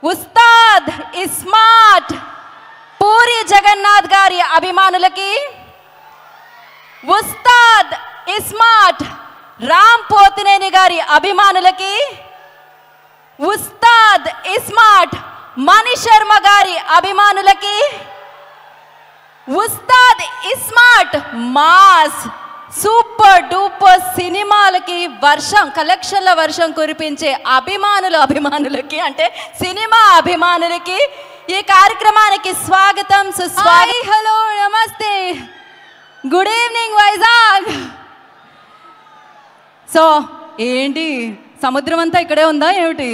ఉస్తాద్ ఇస్మార్ట్ పూరి జగన్నాథ్ గారి అభిమానులకి ఉస్తాద్ ఇస్మార్ట్ రామ్ పోతినేని గారి అభిమానులకి ఉస్తాద్ ఇస్మార్ట్ మణి శర్మ గారి అభిమానులకి Ustaad Ismart mass super duper సినిమాలకి వర్షం కలెక్షన్ల వర్షం కురిపించే అభిమానుల అభిమానులకి అంటే సినిమా అభిమానులకి ఈ కార్యక్రమానికి స్వాగతం సుస్వాగతం హలో నమస్తే గుడ్ ఈవినింగ్ వైజాగ్ సో ఏంటి సముద్రం అంతా ఇక్కడే ఉందా ఏమిటి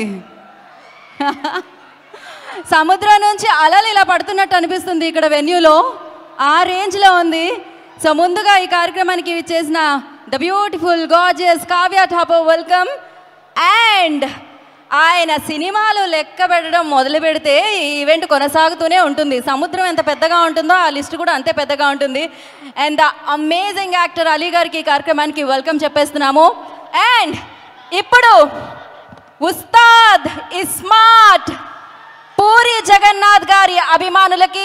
సముద్రం నుంచి అలలు ఇలా పడుతున్నట్టు అనిపిస్తుంది ఇక్కడ వెన్యూలో ఆ రేంజ్లో ఉంది సో ముందుగా ఈ కార్యక్రమానికి చేసిన the beautiful gorgeous Kavya Thapar welcome and ఆయన సినిమాలు లెక్క పెట్టడం మొదలు పెడితే ఈ ఈవెంట్ కొనసాగుతూనే ఉంటుంది సముద్రం ఎంత పెద్దగా ఉంటుందో ఆ లిస్ట్ కూడా అంతే పెద్దగా ఉంటుంది and the amazing actor Ali గారికి ఈ కార్యక్రమానికి వెల్కమ్ చెప్పేస్తున్నాము అండ్ ఇప్పుడు ఉస్తాద్ ఇస్మార్ట్ పూరి జగన్నాథ్ గారి అభిమానులకి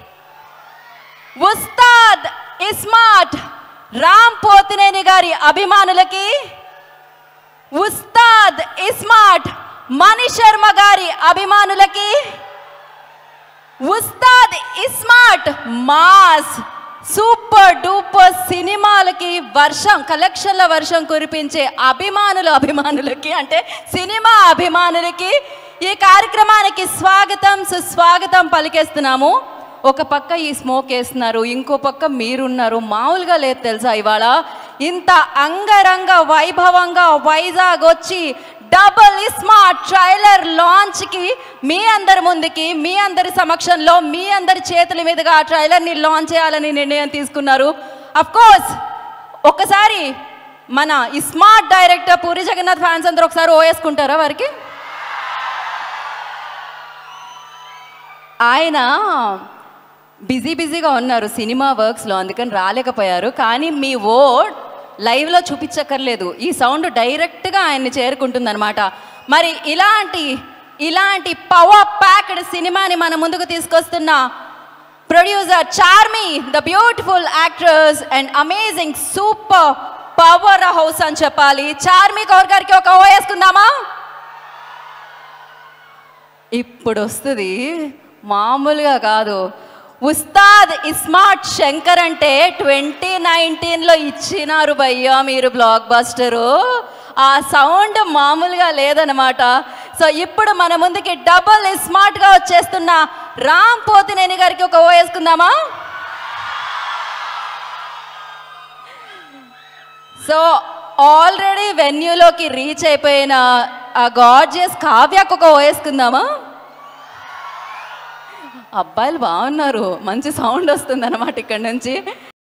ఉస్తాద్ ఇస్మార్ట్ రామ్ పోతినేని గారి అభిమానులకి ఉస్తాద్ ఇస్మార్ట్ మణి శర్మ గారి అభిమానులకి Ustaad Ismart mass super duper సినిమాలకి వర్షం కలెక్షన్ల వర్షం కురిపించే అభిమానుల అభిమానులకి అంటే సినిమా అభిమానులకి ఈ కార్యక్రమానికి స్వాగతం సుస్వాగతం పలికేస్తున్నాము ఒక పక్క ఈ స్మోక్ వేస్తున్నారు ఇంకో పక్క మీరున్నారు మామూలుగా లేదు తెలుసా ఇవాళ ఇంత అంగరంగ వైభవంగా వైజాగ్ వచ్చి డబుల్ స్మార్ట్ ట్రైలర్ లాంచ్కి మీ అందరి ముందుకి మీ అందరి సమక్షంలో మీ అందరి చేతుల మీదుగా ఆ ట్రైలర్ని లాంచ్ చేయాలని నిర్ణయం తీసుకున్నారు అఫ్ కోర్స్ ఒకసారి మన ఈ smart director Puri Jagannadh fans అందరూ ఒకసారి ఓవేసుకుంటారా వారికి ఆయన బిజీ బిజీగా ఉన్నారు సినిమా వర్క్స్లో అందుకని రాలేకపోయారు కానీ మీ ఓట్ లైవ్లో చూపించక్కర్లేదు ఈ సౌండ్ డైరెక్ట్గా ఆయన్ని చేరుకుంటుందన్నమాట మరి ఇలాంటి ఇలాంటి పవర్ ప్యాక్డ్ సినిమాని మన ముందుకు తీసుకొస్తున్న producer Charmi the beautiful actors and amazing super power house అని చెప్పాలి చార్మి కౌర్ గారికి ఒక ఓ వేసుకుందామా ఇప్పుడు వస్తుంది మామూలుగా కాదు ఉస్తాద్ ఇస్మార్ట్ శంకర్ అంటే ట్వంటీ నైన్టీన్లో ఇచ్చినారు భయ్యా మీరు బ్లాక్ బస్టరు ఆ సౌండ్ మామూలుగా లేదనమాట సో ఇప్పుడు మన ముందుకి డబుల్ స్మార్ట్గా వచ్చేస్తున్న రామ్ పోతినేని గారికి ఒక ఓ వేసుకుందామా సో ఆల్రెడీ వెన్యూలోకి రీచ్ అయిపోయిన ఆ గార్జియస్ కావ్యకు ఒక ఓ వేసుకుందామా అబ్బాయిలు బాగున్నారు మంచి సౌండ్ వస్తుంది అనమాట ఇక్కడ నుంచి